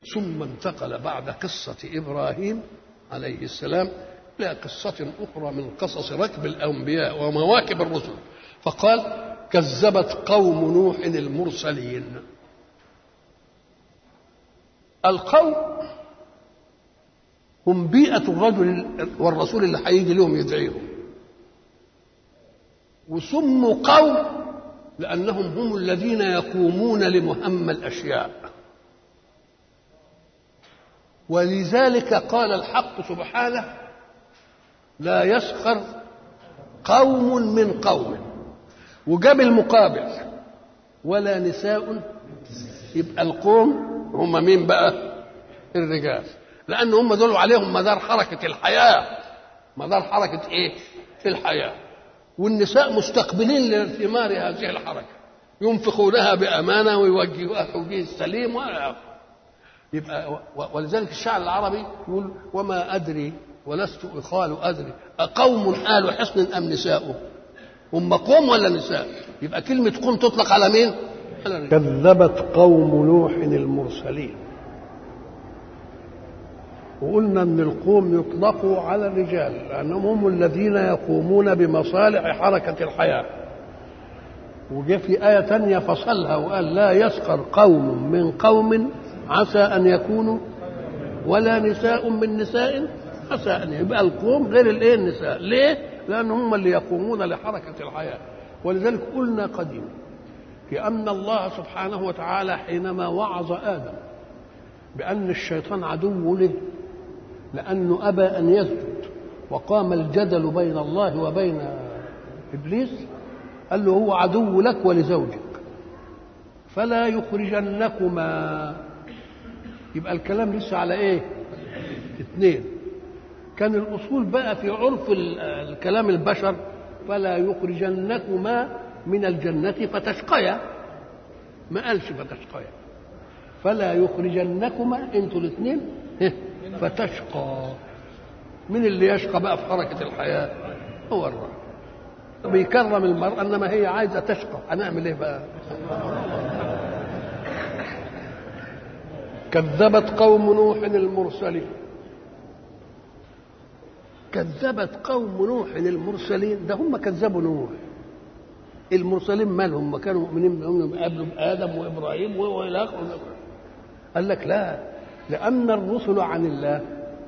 ثم انتقل بعد قصة إبراهيم عليه السلام إلى قصة أخرى من قصص ركب الأنبياء ومواكب الرسل فقال كذبت قوم نوح المرسلين القوم هم بيئة الرجل والرسول اللي هيجي لهم يدعيهم وسموا قوم لأنهم هم الذين يقومون لمهمة الأشياء ولذلك قال الحق سبحانه لا يسخر قوم من قوم وجاب المقابل ولا نساء يبقى القوم هم مين بقى الرجال لان هم دول عليهم مدار حركه الحياه مدار حركه ايه الحياه والنساء مستقبلين لثمار هذه الحركه ينفقونها بامانه ويوجهوها توجيه السليم يبقى ولذلك الشعر العربي يقول وما ادري ولست اخال ادري اقوم ال حصن ام نساء هم قوم ولا نساء يبقى كلمه قوم تطلق على مين على كذبت قوم نوح المرسلين وقلنا ان القوم يطلقوا على الرجال لانهم هم الذين يقومون بمصالح حركه الحياه وجاء في آية تانية فصلها وقال لا يسخر قوم من قوم عسى أن يكونوا ولا نساء من نساء عسى أن يبقى القوم غير الإيه النساء ليه؟ لأن هم اللي يقومون لحركة الحياة ولذلك قلنا قديما بأن الله سبحانه وتعالى حينما وعظ آدم بأن الشيطان عدو له لأنه أبى أن يسجد وقام الجدل بين الله وبين إبليس قال له هو عدو لك ولزوجك فلا يخرجنكما يبقى الكلام لسه على ايه اثنين كان الاصول بقى في عرف الكلام البشر فلا يخرجنكما من الجنة فتشقيا ما قالش فتشقيا فلا يخرجنكما انتوا الاثنين فتشقى من اللي يشقى بقى في حركة الحياة هو الرب بيكرم المرأة انما هي عايزة تشقى هنعمل ايه بقى كذبت قوم نوح المرسلين كذبت قوم نوح المرسلين ده هم كذبوا نوح المرسلين مالهم ما كانوا مؤمنين بهم قبلوا ادم وابراهيم والى اخره قال لك لا لان الرسل عن الله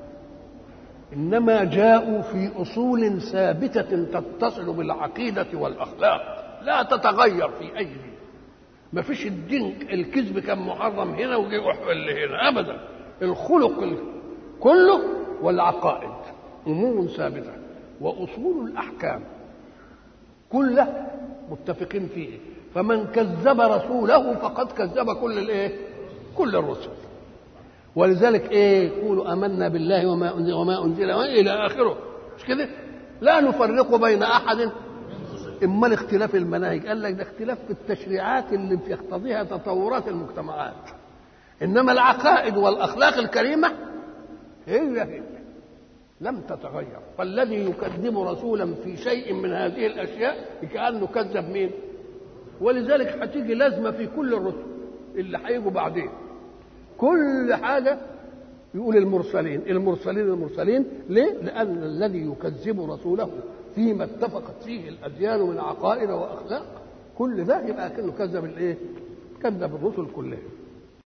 انما جاءوا في اصول ثابته تتصل بالعقيده والاخلاق لا تتغير في اي دين ما فيش الدين الكذب كان محرم هنا وجي اللي هنا ابدا الخلق كله والعقائد امور ثابته واصول الاحكام كلها متفقين فيه فمن كذب رسوله فقد كذب كل الايه كل الرسل ولذلك ايه قولوا امنا بالله وما انزل وما انزل الى اخره مش كده لا نفرق بين احد اما الاختلاف المناهج قال لك ده اختلاف في التشريعات اللي بيقتضيها تطورات المجتمعات انما العقائد والاخلاق الكريمه هي هي لم تتغير فالذي يكذب رسولا في شيء من هذه الاشياء كانه كذب مين ولذلك هتيجي لازمه في كل الرسل اللي هيجوا بعدين كل حاجه يقول المرسلين المرسلين المرسلين ليه لان الذي يكذب رسوله فيما اتفقت فيه الاديان من عقائد واخلاق كل ده يبقى كانه كذب الايه كذب الرسل كلهم